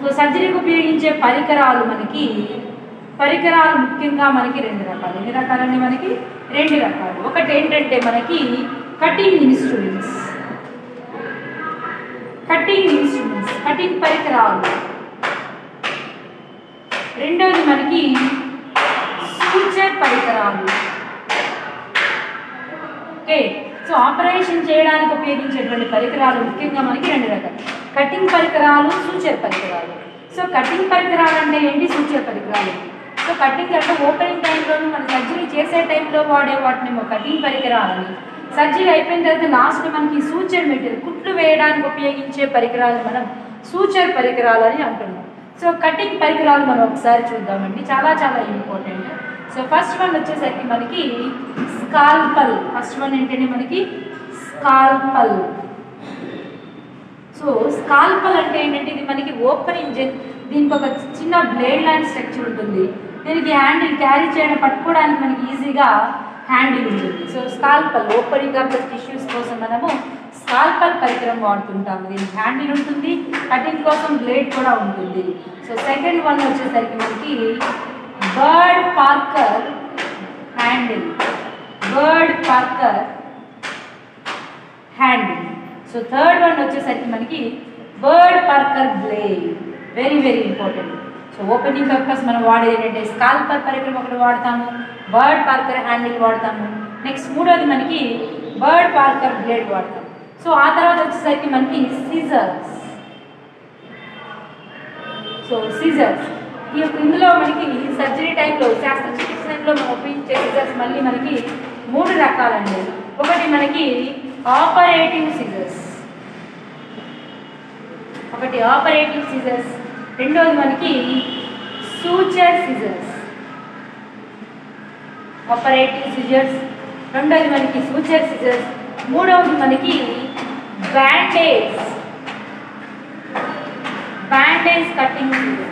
So సర్జరీకి ఉపయోగించే పరికరాలు మనకి పరికరాలు ముఖ్యంగా మనకి రెండు రకాలు ఎన్ని రకాలండి మనకి రెండు రకాలు ఒకటి ఏంటంటే మనకి cutting instruments cutting instruments cutting పరికరాలు రెండవది మనకి సూచర్ పరికరాలు ఓకే సో ఆపరేషన్ చేయడానికి ఉపయోగించేటువంటి పరికరాలు ముఖ్యంగా మనకి రెండు రకాలు కటింగ్ పరికరాలు సూచర్ పరికరాలు సో కటింగ్ పరికరాలు అంటే ఏంటి సూచర్ పరికరాలు సో కటింగ్ అంటే ఓపెనింగ్ టైంలోనూ మన సర్జరీ చేసే టైంలో వాడే వాటిని కటింగ్ పరికరాలని సర్జరీ అయిపోయిన తర్వాత లాస్ట్ మనకి సూచర్ మెటీరియల్ కుట్లు వేయడానికి ఉపయోగించే పరికరాలు మనం సూచర్ పరికరాలు అని అంటున్నాం సో కటింగ్ పరికరాలు మనం ఒకసారి చూద్దామండి చాలా చాలా ఇంపార్టెంట్ సో ఫస్ట్ వన్ వచ్చేసరికి మనకి స్కాల్పల్ ఫస్ట్ వన్ ఏంటంటే మనకి స్కాల్పల్ సో స్కాల్పల్ అంటే ఏంటంటే ఇది మనకి ఓపెన్ ఇంజిన్ దీనికి ఒక చిన్న బ్లేడ్ లాంటి స్ట్రక్చర్ ఉంటుంది దీనికి హ్యాండిల్ క్యారీ చేయడం పట్టుకోవడానికి మనకి ఈజీగా హ్యాండిల్ ఉంటుంది so scalpel opening of the tissues కోసం మనము స్కాల్పల్ పరికరం వాడుతుంటాము దీనికి హ్యాండిల్ ఉంటుంది కటింగ్ కోసం బ్లేడ్ కూడా ఉంటుంది సో సెకండ్ వన్ వచ్చేసరికి మనకి Bard Parker handle Bard Parker handle so third one వచ్చేసరికి మనకి Bard Parker blade very very important so opening purpose మనం వాడేది ఏంటంటే స్కాల్పర్ పరికరం ఒకటి వాడతాము బర్డ్ పార్కర్ హ్యాండిల్ వాడతాము నెక్స్ట్ మూడోది మనకి బర్డ్ పార్కర్ బ్లేడ్ వాడతాం సో ఆ తర్వాత వచ్చేసరికి మనకి సీజర్స్ సో సీజర్స్ ఈ యొక్క ఇందులో మనకి సర్జరీ టైంలో శస్త్రచికిత్స టైంలో మనం ఉపయోగించే సీజర్స్ మళ్ళీ మనకి మూడు రకాలండి ఒకటి మనకి ఆపరేటివ్ సీజర్స్ ఒకటి ఆపరేటివ్ సీజర్స్ రెండోది మనకి సూచర్ సీజర్స్ ఆపరేటివ్ సీజర్స్ రెండోది మనకి సూచర్ సీజర్స్ మూడవది మనకి bandage bandage cutting scissors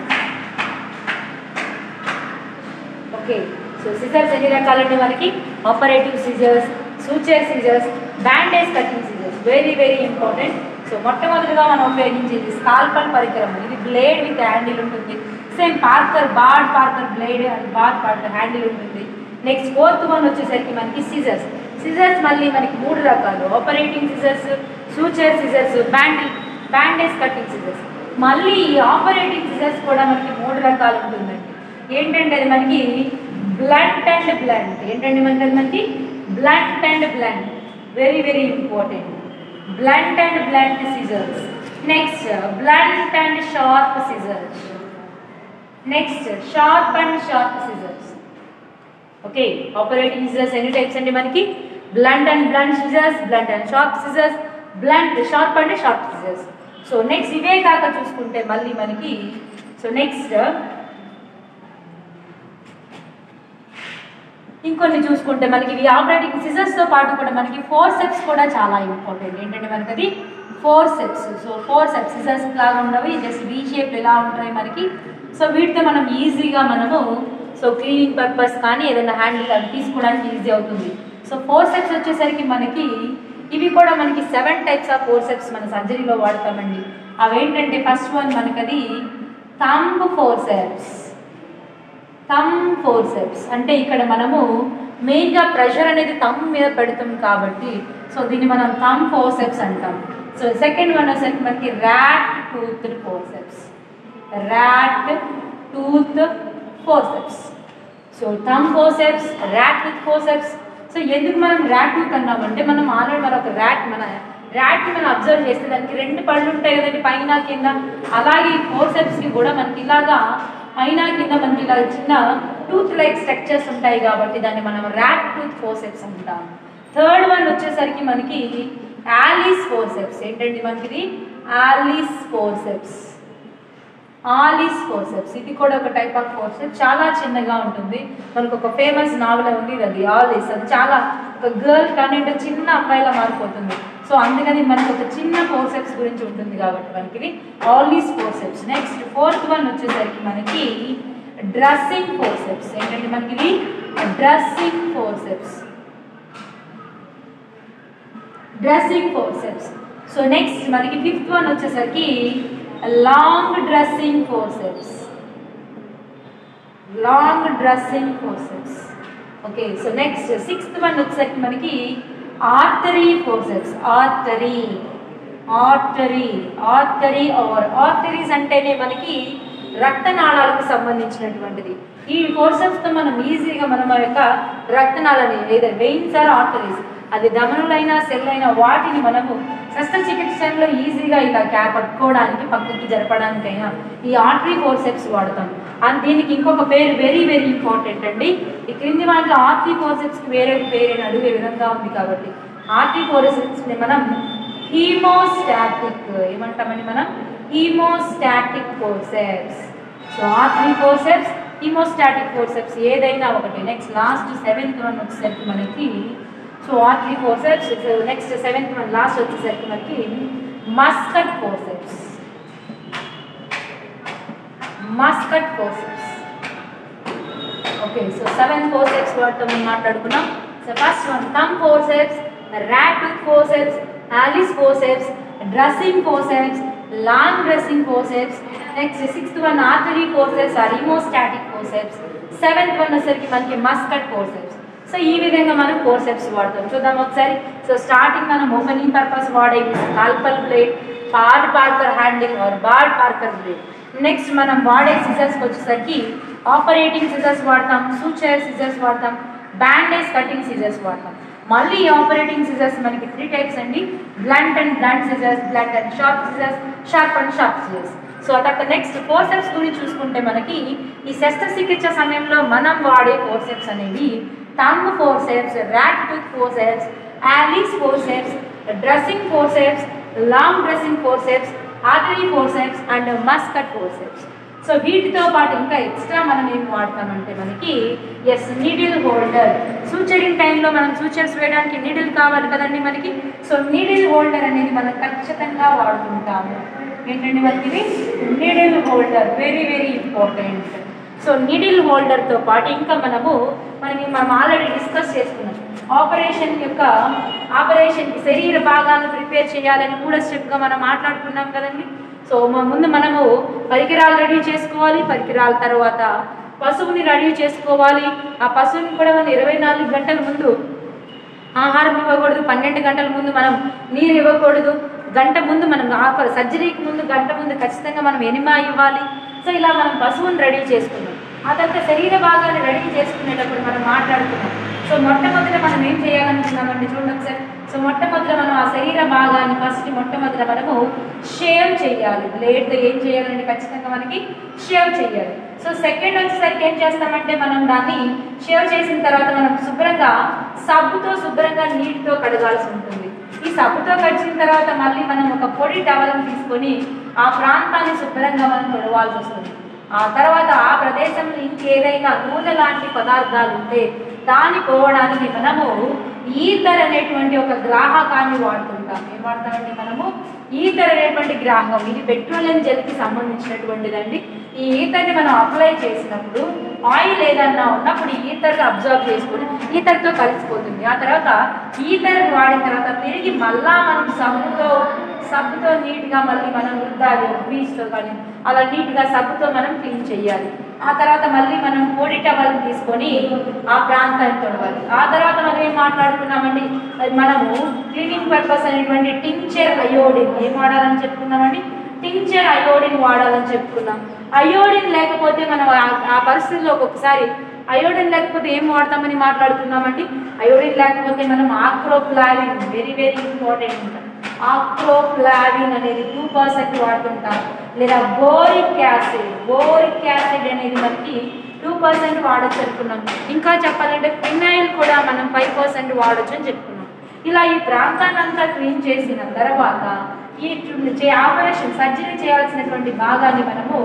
okay so scissors ఎన్ని రకాలండి మనకి operative scissors suture scissors bandage cutting scissors very very important so మొట్టమొదటిగా మనం ఉపయోగించేది స్కాల్పల్ పరికరం ఇది బ్లేడ్ విత్ హ్యాండిల్ ఉంటుంది same Parker Bard Parker blade and Bard Parker handle ఉంటుంది నెక్స్ట్ ఫోర్త్ వన్ వచ్చేసరికి మనకి సిజర్స్ సిజర్స్ మళ్ళీ మనకి మూడు రకాలు ఆపరేటింగ్ సిజర్స్ సూచర్ సిజర్స్ బ్యాండిల్ బ్యాండేజ్ కటింగ్ సిజర్స్ మళ్ళీ ఈ ఆపరేటింగ్ సిజర్స్ కూడా మనకి మూడు రకాలు ఉంటుందండి ఏంటంటే అది మనకి బ్లంట్ అండ్ బ్లంట్ ఏంటండి మనకి అది మనకి blunt and blunt very very important blunt and blunt scissors next blunt and sharp scissors next sharp and sharp scissors okay operating scissors ఎన్ని టైప్స్ అండి మనకి blunt and blunt scissors blunt and sharp scissors blunt sharp and sharp scissors so next ఇవే కాక చూసుకుంటే మళ్ళీ మనకి so next ఇంకొన్ని చూసుకుంటే మనకి ఇవి ఆపరేటింగ్ సిజర్స్తో పాటు కూడా మనకి ఫోర్ సెప్స్ కూడా చాలా ఇంపార్టెంట్ ఏంటంటే మనకి అది forceps so forceps scissors లాగా ఉండవి జస్ట్ వీ షేప్ ఎలా ఉంటాయి మనకి సో వీటితో మనం ఈజీగా మనము సో క్లీనింగ్ పర్పస్ కానీ ఏదైనా హ్యాండిల్ అది తీసుకోవడానికి ఈజీ అవుతుంది సో ఫోర్ సెప్స్ వచ్చేసరికి మనకి ఇవి కూడా మనకి seven types of forceps మన సర్జరీలో వాడతామండి అవేంటంటే ఫస్ట్ వన్ మనకి అది thumb forceps thumb forceps అంటే ఇక్కడ మనము మెయిన్గా ప్రెషర్ అనేది థమ్ మీద పెడతాం కాబట్టి సో దీన్ని మనం థమ్ ఫోర్సెప్స్ అంటాం సో సెకండ్ వన్ వచ్చేసరికి మనకి rat tooth forceps rat tooth forceps so thumb forceps rat tooth forceps so ఎందుకు మనం ర్యాట్ టూత్ అన్నామంటే మనం ఆల్రెడీ మన ఒక ర్యాట్ మన ర్యాట్ని మనం అబ్జర్వ్ చేస్తే దానికి రెండు పళ్ళు ఉంటాయి కదండి పైన కింద అలాగే ఈ ఫోర్సెప్స్కి కూడా మనకి ఇలాగా పైన కింద మనకి ఇలా చిన్న టూత్ లైక్ స్ట్రక్చర్స్ ఉంటాయి కాబట్టి దాన్ని మనం ర్యాట్ టూత్ ఫోర్సెప్స్ అంటాం థర్డ్ వన్ వచ్చేసరికి మనకి ఆలీస్ ఫోర్సెప్స్ ఏంటండి మనకి ఆలీస్ ఫోర్సెప్స్ ఆలీస్ ఫోర్సెప్స్ ఇది కూడా ఒక టైప్ ఆఫ్ ఫోర్సెప్స్ చాలా చిన్నగా ఉంటుంది మనకు ఒక ఫేమస్ నావల్ ఉంది అది ఆలీస్ అది చాలా ఒక గర్ల్ కానీ అంటే చిన్న అమ్మాయిలా మారిపోతుంది సో అందుకని మనకు ఒక చిన్న ఫోర్సెప్స్ గురించి ఉంటుంది కాబట్టి మనకి ఇది Allis forceps next fourth one వచ్చేసరికి మనకి డ్రెస్సింగ్ ఫోర్సెప్స్ ఏంటంటే మనకి ఇది dressing forceps dressing forceps so next మనకి ఫిఫ్త్ వన్ వచ్చేసరికి long dressing forceps long dressing forceps okay so next sixth one వచ్చేసరికి మనకి artery forceps artery artery artery ఆర్ ఆర్టరీస్ అంటేనే మనకి రక్తనాళాలకు సంబంధించినటువంటిది ఈ ఫోర్సెప్స్తో మనం ఈజీగా మనం ఆ యొక్క రక్తనాళాన్ని లేదా వెయిన్స్ ఆర్ ఆర్టరీస్ అది దమనులైనా సెల్ అయినా వాటిని మనము శస్త్రచికిత్సలో ఈజీగా ఇలా క్యా పట్టుకోవడానికి పక్కకి జరపడానికైనా ఈ ఆర్టరీ ఫోర్సెప్స్ వాడతాం అండ్ దీనికి ఇంకొక పేరు వెరీ వెరీ ఇంపార్టెంట్ అండి ఈ క్రింది వాటిలో ఆర్టరీ ఫోర్సెప్స్కి వేరే పేరు అని అడిగే విధంగా ఉంది కాబట్టి ఆర్టరీ ఫోర్సెప్స్ని మనం హీమోస్టాటిక్ ఏమంటామని మనం haemostatic forceps so artery forceps haemostatic forceps ఏదైనా ఒకటి నెక్స్ట్ లాస్ట్ సెవెంత్ వన్ వచ్చేసరికి మనకి so artery forceps next seventh one last వచ్చేసరికి మనకి mosquito forceps mosquito forceps okay so seven forceps వాటితో మనం మాట్లాడుకున్నాం so first one thumb forceps rapid forceps Allis forceps dressing forceps long dressing forceps next sixth one artery forceps or haemostatic forceps seventh one వచ్చేసరికి మనకి mosquito forceps so ఈ విధంగా మనం forceps వాడతాం చూద్దాం ఒకసారి సో స్టార్టింగ్ మనం ఓపెనింగ్ పర్పస్ వాడేవి scalpel plate Bard Parker handle or Bard Parker plate next మనం వాడే సిజర్స్కి వచ్చేసరికి ఆపరేటింగ్ సిజర్స్ వాడతాం సూచర్ సిజర్స్ వాడతాం బ్యాండేజ్ కటింగ్ సిజర్స్ వాడతాం మళ్ళీ ఆపరేటింగ్ సిజర్స్ మనకి త్రీ టైప్స్ అండి blunt and blunt scissors blunt and sharp scissors sharp and sharp scissors so అదొక నెక్స్ట్ ఫోర్సెప్స్ గురించి చూసుకుంటే మనకి ఈ శస్త్రచికిత్స సమయంలో మనం వాడే ఫోర్సెప్స్ అనేవి thumb forceps rat tooth forceps Allis forceps dressing forceps long dressing forceps artery forceps and mosquito forceps so వీటితో పాటు ఇంకా ఎక్స్ట్రా మనం ఏం వాడతామంటే మనకి ఎస్ నీడిల్ హోల్డర్ సూచరింగ్ టైంలో మనం సూచర్స్ వేయడానికి నీడిల్ కావాలి కదండి మనకి సో నీడిల్ హోల్డర్ అనేది మనం ఖచ్చితంగా వాడుతుంటాము ఏంటండి మనకి ఇది needle holder very very important so needle హోల్డర్తో పాటు ఇంకా మనము మనకి మనం ఆల్రెడీ డిస్కస్ చేసుకున్నాం ఆపరేషన్ యొక్క ఆపరేషన్కి శరీర భాగాలను ప్రిపేర్ చేయాలని కూడా స్టెప్గా మనం మాట్లాడుకున్నాం కదండి సో మ- ముందు మనము పరికరాలు రెడీ చేసుకోవాలి పరికరాల తర్వాత పశువుని రెడీ చేసుకోవాలి ఆ పశువుని కూడా మనం ఇరవై నాలుగు గంటల ముందు ఆహారం ఇవ్వకూడదు పన్నెండు గంటల ముందు మనం నీరు ఇవ్వకూడదు గంట ముందు మనం ఆప సర్జరీకి ముందు గంట ముందు ఖచ్చితంగా మనం ఎనిమా ఇవ్వాలి సో ఇలా మనం పశువుని రెడీ చేసుకున్నాం ఆ తర్వాత శరీర భాగాన్ని రెడీ చేసుకునేటప్పుడు మనం మాట్లాడుకున్నాం సో మొట్టమొదట మనం ఏం చేయాలనుకున్నామండి చూడండి ఒకసారి సో మొట్టమొదట మనం ఆ శరీర భాగాన్ని ఫస్ట్ మొట్టమొదట మనము షేవ్ చేయాలి బ్లేడ్తో ఏం చేయాలండి ఖచ్చితంగా మనకి షేవ్ చేయాలి సో సెకండ్ వచ్చేసరికి ఏం చేస్తామంటే మనం దాన్ని షేవ్ చేసిన తర్వాత మనం శుభ్రంగా సబ్బుతో శుభ్రంగా నీటితో కడగాల్సి ఉంటుంది ఈ సబ్బుతో కడిచిన తర్వాత మళ్ళీ మనం ఒక పొడి టవల్ని తీసుకొని ఆ ప్రాంతాన్ని శుభ్రంగా మనం తొడవాల్సి వస్తుంది ఆ తర్వాత ఆ ప్రదేశంలో ఇంకేదైనా నూనె లాంటి పదార్థాలు ఉంటే దాన్ని పోవడానికి మనము ఈథర్ అనేటువంటి ఒక గ్రాహకాన్ని వాడుతుంటాం ఏం వాడతామండి మనము ఈథర్ అనేటువంటి గ్రాహకం ఇది పెట్రోలియం జెల్కి సంబంధించినటువంటిదండి ఈ ఈథర్ని మనం అప్లై చేసినప్పుడు ఆయిల్ ఏదన్నా ఉన్నప్పుడు ఈథర్ని అబ్జర్వ్ చేసుకొని ఈథర్తో కలిసిపోతుంది ఆ తర్వాత ఈథర్ వాడిన తర్వాత తిరిగి మళ్ళా మనం సబ్బుతో సబ్బుతో నీట్గా మళ్ళీ మనం రుద్దాలి బీచ్తో కానీ అలా నీట్గా సబ్బుతో మనం క్లీన్ చేయాలి ఆ తర్వాత మళ్ళీ మనం పొడి టవల్ తీసుకొని ఆ ప్రాంతాన్ని తొడవాలి ఆ తర్వాత మనం ఏం మాట్లాడుకున్నామండి అది మనము క్లీనింగ్ పర్పస్ అనేటువంటి టించర్ అయోడిన్ ఏం వాడాలని చెప్పుకున్నామండి టించర్ అయోడిన్ వాడాలని చెప్పుకున్నాం అయోడిన్ లేకపోతే మనం ఆ- ఆ పరిస్థితిలో ఒక్కొక్కసారి అయోడిన్ లేకపోతే ఏం వాడతామని మాట్లాడుకున్నామండి అయోడిన్ లేకపోతే మనం acriflavine very very important acriflavine అనేది టూ పర్సెంట్ వాడుతుంటాం లేదా బోరిక్ యాసిడ్ బోరిక్ యాసిడ్ అనేది మనకి టూ పర్సెంట్ వాడచ్చు అనుకున్నాం ఇంకా చెప్పాలంటే ఫినాయిల్ కూడా మనం ఫైవ్ పర్సెంట్ వాడచ్చు అని చెప్పుకున్నాం ఇలా ఈ ప్రాంతాన్ని అంతా క్లీన్ చేసిన తర్వాత ఈ చే- ఆపరేషన్ సర్జరీ చేయాల్సినటువంటి భాగాన్ని మనము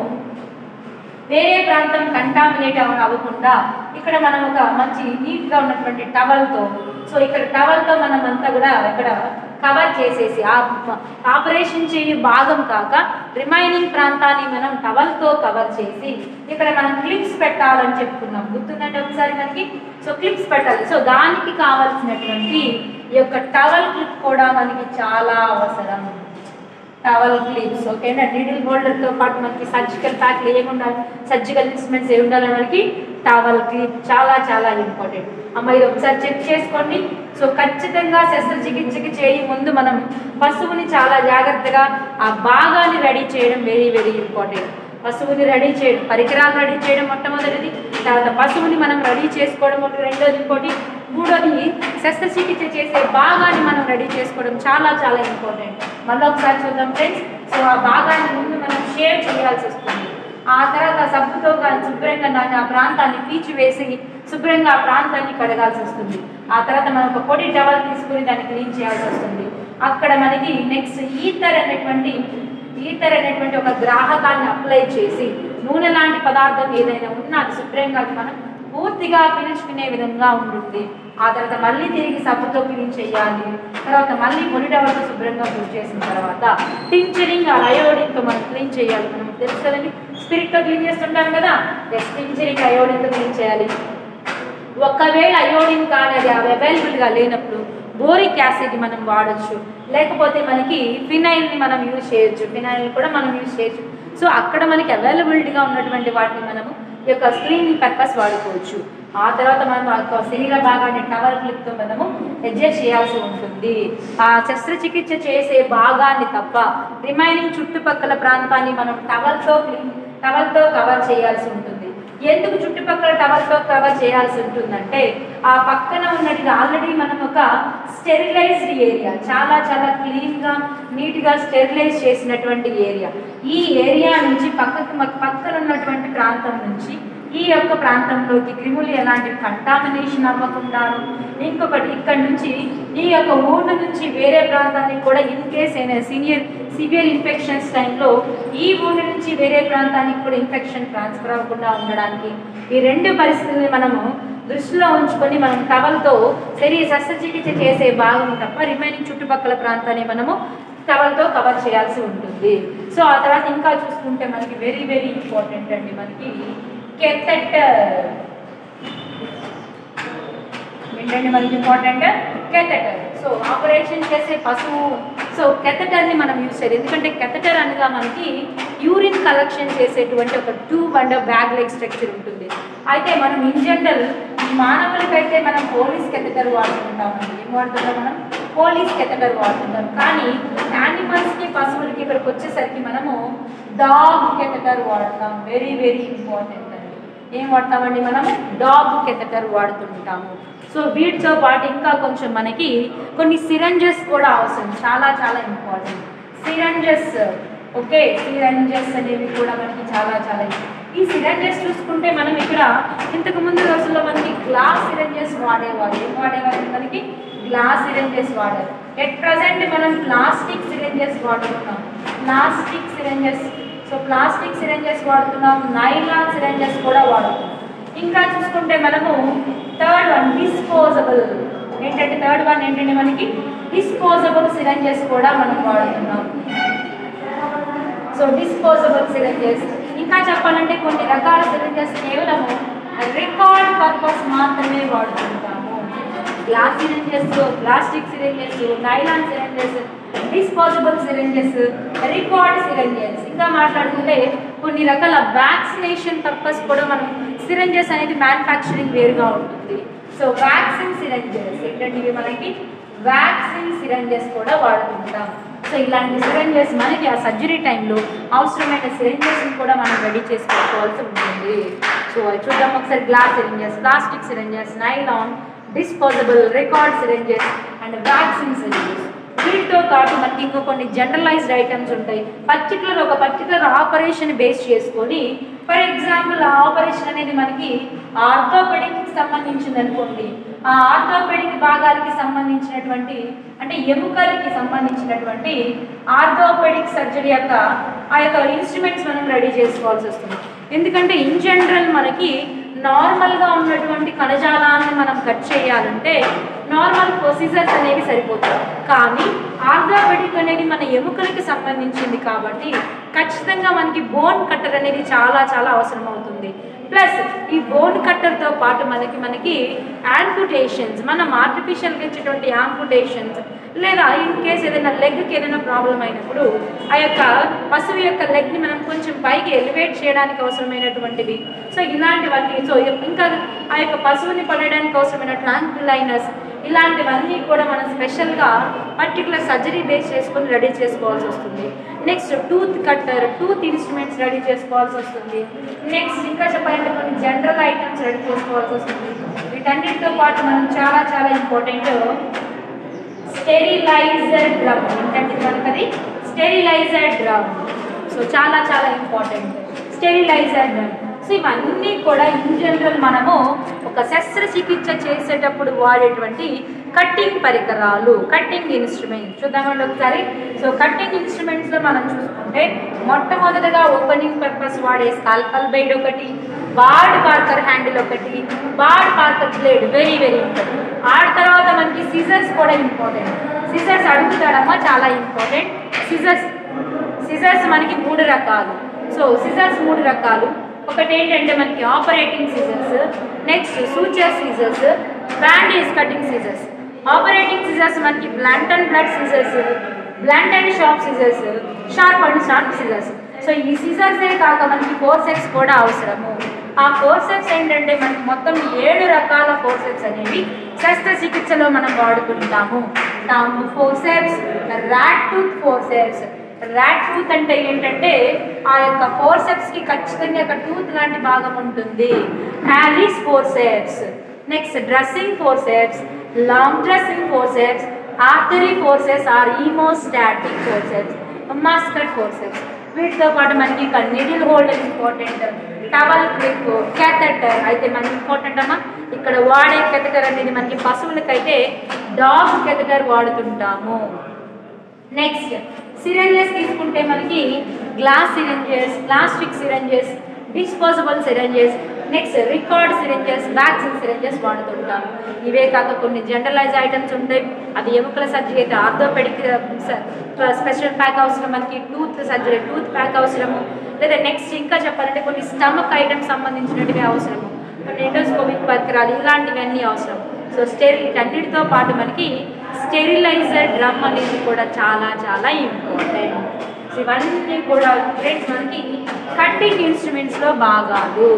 వేరే ప్రాంతం కంటామినేట్ అవ అవ్వకుండా ఇక్కడ మనం ఒక మంచి నీట్గా ఉన్నటువంటి టవల్తో సో ఇక్కడ టవల్తో మనం అంతా కూడా ఇక్కడ కవర్ చేసేసి ఆ ఆపరేషన్ చేయ భాగం కాక రిమైనింగ్ ప్రాంతాన్ని మనం టవల్తో కవర్ చేసి ఇక్కడ మనం క్లిప్స్ పెట్టాలని చెప్పుకున్నాం గుర్తుందంటే ఒకసారి మనకి సో క్లిప్స్ పెట్టాలి సో దానికి కావాల్సినటువంటి ఈ యొక్క టవల్ క్లిప్ కూడా మనకి చాలా అవసరం టవల్ క్లిప్స్ ఓకేనా నీడిల్ హోల్డర్తో పాటు మనకి సర్జికల్ ప్యాక్లు ఏమి ఉండాలి సర్జికల్ ఇన్స్ట్రుమెంట్స్ ఏమి ఉండాలి మనకి టవల్ క్లిప్ చాలా చాలా ఇంపార్టెంట్ అమ్మ ఇది ఒకసారి చెక్ చేసుకోండి సో ఖచ్చితంగా శస్త్రచికిత్సకి చేయి ముందు మనం పశువుని చాలా జాగ్రత్తగా ఆ భాగాన్ని రెడీ చేయడం వెరీ వెరీ ఇంపార్టెంట్ పశువుని రెడీ చేయడం పరికరాలు రెడీ చేయడం మొట్టమొదటిది తర్వాత పశువుని మనం రెడీ చేసుకోవడం ఒకటి రెండోది ఇంకోటి మూడోది శస్త్రచికిత్స చేసే భాగాన్ని మనం రెడీ చేసుకోవడం చాలా చాలా ఇంపార్టెంట్ మళ్ళీ ఒకసారి చూద్దాం ఫ్రెండ్స్ సో ఆ భాగాన్ని ముందు మనం షేర్ చేయాల్సి వస్తుంది ఆ తర్వాత సబ్బుతో గా- శుభ్రంగా దాన్ని ఆ ప్రాంతాన్ని పీచి వేసి శుభ్రంగా ఆ ప్రాంతాన్ని కడగాల్సి వస్తుంది ఆ తర్వాత మనం ఒక పొడి టవల్ తీసుకుని దాన్ని క్లీన్ చేయాల్సి వస్తుంది అక్కడ మనకి నెక్స్ట్ ఈథర్ అనేటువంటి ఈథర్ అనేటువంటి ఒక గ్రాహకాన్ని అప్లై చేసి నూనె లాంటి పదార్థం ఏదైనా ఉన్నా అది శుభ్రంగా అది మనం పూర్తిగా పీల్చుకునే విధంగా ఉంటుంది ఆ తర్వాత మళ్ళీ తిరిగి సబ్బుతో క్లీన్ చేయాలి తర్వాత మళ్ళీ పొడి టవల్తో శుభ్రంగా క్లీన్ చేసిన తర్వాత టించరింగ్ ఆ అయోడిన్తో మనం క్లీన్ చేయాలి మనం తెలుసు కదండి స్పిరిట్తో క్లీన్ చేస్తుంటాం కదా ఎస్ టించరింగ్ అయోడిన్తో క్లీన్ చేయాలి ఒకవేళ అయోడిన్ కానీ అది అవైలబుల్గా లేనప్పుడు బోరిక్ యాసిడ్ మనం వాడచ్చు లేకపోతే మనకి ఫినైల్ని మనం యూజ్ చేయొచ్చు ఫినైల్ కూడా మనం యూజ్ చేయొచ్చు సో అక్కడ మనకి అవైలబిలిటీగా ఉన్నటువంటి వాటిని మనము ఈ యొక్క క్లీనింగ్ పర్పస్ వాడుకోవచ్చు ఆ తర్వాత మనం ఆ యొక్క శరీర భాగాన్ని టవర్ క్లిప్తో మనము అడ్జస్ట్ చేయాల్సి ఉంటుంది ఆ శస్త్రచికిత్స చేసే భాగాన్ని తప్ప రిమైనింగ్ చుట్టుపక్కల ప్రాంతాన్ని మనం టవల్తో క్లీన్ టవల్తో కవర్ చేయాల్సి ఉంటుంది ఎందుకు చుట్టుపక్కల టవర్తో కవర్ చేయాల్సి ఉంటుందంటే ఆ పక్కన ఉన్నది ఆల్రెడీ మనం ఒక స్టెరిలైజ్డ్ ఏరియా చాలా చాలా క్లీన్గా నీట్గా స్టెరిలైజ్ చేసినటువంటి ఏరియా ఈ ఏరియా నుంచి పక్కకు మ- పక్కన ఉన్నటువంటి ప్రాంతం నుంచి ఈ యొక్క ప్రాంతంలోకి క్రిములు ఎలాంటి కంటామినేషన్ అవ్వకుండాను ఇంకొకటి ఇక్కడ నుంచి ఈ యొక్క ఊరు నుంచి వేరే ప్రాంతానికి కూడా ఇన్ కేస్ అయినా సీనియర్ సివియర్ ఇన్ఫెక్షన్స్ టైంలో ఈ ఊరి నుంచి వేరే ప్రాంతానికి కూడా ఇన్ఫెక్షన్ ట్రాన్స్ఫర్ అవ్వకుండా ఉండడానికి ఈ రెండు పరిస్థితుల్ని మనము దృష్టిలో ఉంచుకొని మనం టవల్తో శరీర శస్త్రచికిత్స చేసే భాగం తప్ప రిమైనింగ్ చుట్టుపక్కల ప్రాంతాన్ని మనము టవల్తో కవర్ చేయాల్సి ఉంటుంది సో ఆ తర్వాత ఇంకా చూసుకుంటే మనకి వెరీ వెరీ ఇంపార్టెంట్ అండి మనకి కెథెటర్ ఏంటండి మనకి ఇంపార్టెంట్ కెథెటర్ సో ఆపరేషన్ చేసే పశువు సో కెథెటర్ని మనం యూజ్ చేయాలి ఎందుకంటే కెథెటర్ అనగా మనకి యూరిన్ కలెక్షన్ చేసేటువంటి ఒక tube and bag like structure ఉంటుంది అయితే మనం ఇన్ జనరల్ మానవులకైతే మనం పోలీస్ కెథెటర్ వాడుతుంటామండి ఏం వాడుతుంటాం మనం పోలీస్ కెథెటర్ వాడుతుంటాం కానీ యానిమల్స్కి పశువులకి ఇక్కడికి వచ్చేసరికి మనము డాగ్ కెథెటర్ వాడతాం వెరీ వెరీ ఇంపార్టెంట్ అండి ఏం వాడతామండి మనము డాగ్ కెథెటర్ వాడుతుంటాము సో వీటితో పాటు ఇంకా కొంచెం మనకి కొన్ని సిరంజెస్ కూడా అవసరం చాలా చాలా ఇంపార్టెంట్ సిరంజెస్ ఓకే సిరంజెస్ అనేవి కూడా మనకి చాలా చాలా ఇంపార్టెంట్. ఈ సిరంజెస్ చూసుకుంటే మనం ఇక్కడ ఇంతకు ముందు రోజుల్లో మనకి గ్లాస్ సిరంజెస్ వాడేవారు ఏం వాడేవారు మనకి గ్లాస్ సిరంజెస్ వాడారు ఎట్ ప్రజెంట్ మనం ప్లాస్టిక్ సిరంజెస్ వాడుతున్నాం plastic syringes so plastic syringes వాడుతున్నాం నైలాన్ సిరంజెస్ కూడా వాడుతున్నాం ఇంకా చూసుకుంటే మనము థర్డ్ వన్ డిస్పోజబుల్ ఏంటంటే థర్డ్ వన్ ఏంటంటే మనకి డిస్పోజబుల్ సిరంజెస్ కూడా మనం వాడుతున్నాం సో డిస్పోజబుల్ సిరంజెస్ ఇంకా చెప్పాలంటే కొన్ని రకాల సిరంజెస్ కేవలము రికార్డ్ పర్పస్ మాత్రమే వాడుతుంటాము glass syringes plastic syringes nylon syringes disposable syringes record syringes ఇంకా మాట్లాడుకుంటే కొన్ని రకాల వ్యాక్సినేషన్ పర్పస్ కూడా మనం సిరంజెస్ అనేది మ్యానుఫ్యాక్చరింగ్ వేరుగా ఉంటుంది సో వ్యాక్సిన్ సిరంజెస్ ఏంటంటే ఇవి మనకి వ్యాక్సిన్ సిరంజెస్ కూడా వాడుతుంటాం సో ఇలాంటి సిరంజెస్ మనకి ఆ సర్జరీ టైంలో అవసరమైన సిరంజెస్ని కూడా మనం రెడీ చేసి పెట్టుకోవాల్సి ఉంటుంది సో అవి చూద్దాం ఒకసారి glass syringes plastic syringes nylon disposable record syringes and vaccine syringes వీటితో పాటు మనకి ఇంకో కొన్ని జనరలైజ్డ్ ఐటమ్స్ ఉంటాయి పర్టికులర్ ఒక పర్టికులర్ ఆపరేషన్ బేస్ చేసుకొని ఫర్ ఎగ్జాంపుల్ ఆ ఆపరేషన్ అనేది మనకి ఆర్థోపెడిక్ సంబంధించింది అనుకోండి ఆ ఆర్థోపెడిక్ భాగాలకి సంబంధించినటువంటి అంటే ఎముకలకి సంబంధించినటువంటి ఆర్థోపెడిక్ సర్జరీ యొక్క ఆ యొక్క ఇన్స్ట్రుమెంట్స్ మనం రెడీ చేసుకోవాల్సి వస్తుంది ఎందుకంటే ఇన్ జనరల్ మనకి నార్మల్గా ఉన్నటువంటి కణజాలాన్ని మనం కట్ చేయాలంటే నార్మల్ ప్రొసీజర్స్ అనేవి సరిపోతాయి కానీ ఆర్థోపెడిక్ అనేది మన ఎముకలకి సంబంధించింది కాబట్టి ఖచ్చితంగా మనకి బోన్ కట్టర్ అనేది చాలా చాలా అవసరం అవుతుంది ప్లస్ ఈ బోన్ కట్టర్తో పాటు మనకి మనకి యాంపుటేషన్స్ మనం ఆర్టిఫిషియల్గా ఇచ్చేటువంటి యాంపుటేషన్స్ లేదా ఇన్ కేస్ ఏదైనా లెగ్కి ఏదైనా ప్రాబ్లం అయినప్పుడు ఆ యొక్క పశువు యొక్క లెగ్ని మనం కొంచెం పైకి ఎలివేట్ చేయడానికి అవసరమైనటువంటివి సో ఇలాంటివన్నీ సో ఇంకా ఆ యొక్క పశువుని పడడానికి అవసరమైన ట్రాంక్లైనర్స్ ఇలాంటివన్నీ కూడా మనం స్పెషల్గా పర్టికులర్ సర్జరీ బేస్ చేసుకొని రెడీ చేసుకోవాల్సి వస్తుంది next tooth cutter tooth instruments ready చేసుకోవాల్సి వస్తుంది నెక్స్ట్ ఇంకా చెప్పాలంటే కొన్ని జనరల్ ఐటమ్స్ రెడీ చేసుకోవాల్సి వస్తుంది వీటన్నిటితో పాటు మనం చాలా చాలా ఇంపార్టెంట్ స్టెరిలైజర్ డ్రమ్ ఏంటంటే మనకు అది స్టెరిలైజర్ డ్రమ్ సో చాలా చాలా ఇంపార్టెంట్ స్టెరిలైజర్ డ్రమ్ సో ఇవన్నీ కూడా ఇన్ జనరల్ మనము ఒక శస్త్రచికిత్స చేసేటప్పుడు వాడేటువంటి కట్టింగ్ పరికరాలు కట్టింగ్ ఇన్స్ట్రుమెంట్స్ చూద్దామండి ఒకసారి సో కట్టింగ్ ఇన్స్ట్రుమెంట్స్లో మనం చూసుకుంటే మొట్టమొదటగా ఓపెనింగ్ పర్పస్ వాడే స్కాల్పల్ బైడ్ ఒకటి బార్డ్ పార్కర్ హ్యాండిల్ ఒకటి Bard Parker blade very very important ఆ తర్వాత మనకి సిజర్స్ కూడా ఇంపార్టెంట్ సిజర్స్ అడుగుతాడమ్మా చాలా ఇంపార్టెంట్ సిజర్స్ సిజర్స్ మనకి మూడు రకాలు సో సిజర్స్ మూడు రకాలు ఒకటి ఏంటంటే మనకి operating scissors next suture scissors bandage cutting scissors operating scissors మనకి blunt and blood scissors blunt and sharp scissors sharp and sharp scissors so ఈ సీజర్సే కాక మనకి ఫోర్సెప్స్ కూడా అవసరము ఆ ఫోర్సెప్స్ ఏంటంటే మనకి మొత్తం ఏడు రకాల ఫోర్సెప్స్ అనేవి శస్త్రచికిత్సలో మనం వాడుకుంటాము thumb forceps rat tooth forceps rat tooth అంటే ఏంటంటే ఆ యొక్క ఫోర్సెప్స్ కి ఖచ్చితంగా ఒక టూత్ లాంటి భాగం ఉంటుంది Allis forceps next dressing forceps long dressing forceps artery forceps or haemostatic forceps mosquito forceps వీటితో పాటు మనకి ఇక needle holder important towel clip catheter అయితే మనకి ఇంపార్టెంట్ అమ్మా ఇక్కడ వాడే కెథటర్ అనేది మనకి పశువులకైతే డాగ్ కెథటర్ వాడుతుంటాము నెక్స్ట్ సిరంజెస్ తీసుకుంటే మనకి glass syringes plastic syringes disposable syringes next record syringes vaccine syringes వాడుతుంటాం ఇవే కాక కొన్ని జనరలైజ్ ఐటమ్స్ ఉంటాయి అది ఎముకల సర్జరీ అయితే ఆర్థోపెడిక్ స్పెషల్ ప్యాక్ అవసరం మనకి టూత్ సర్జరీ టూత్ ప్యాక్ అవసరము లేదా నెక్స్ట్ ఇంకా చెప్పాలంటే కొన్ని స్టమక్ ఐటమ్స్ సంబంధించినటివి అవసరము కొన్ని ఎండోస్కోపిక్ పరికరాలు ఇలాంటివన్నీ అవసరం సో స్టెరిల్ అన్నిటితో పాటు మనకి స్టెరిలైజర్ డ్రమ్ అనేది కూడా చాలా చాలా ఇంపార్టెంట్ సో ఇవన్నీ కూడా ఫ్రెండ్స్ మనకి కట్టింగ్ ఇన్స్ట్రుమెంట్స్లో భాగాలు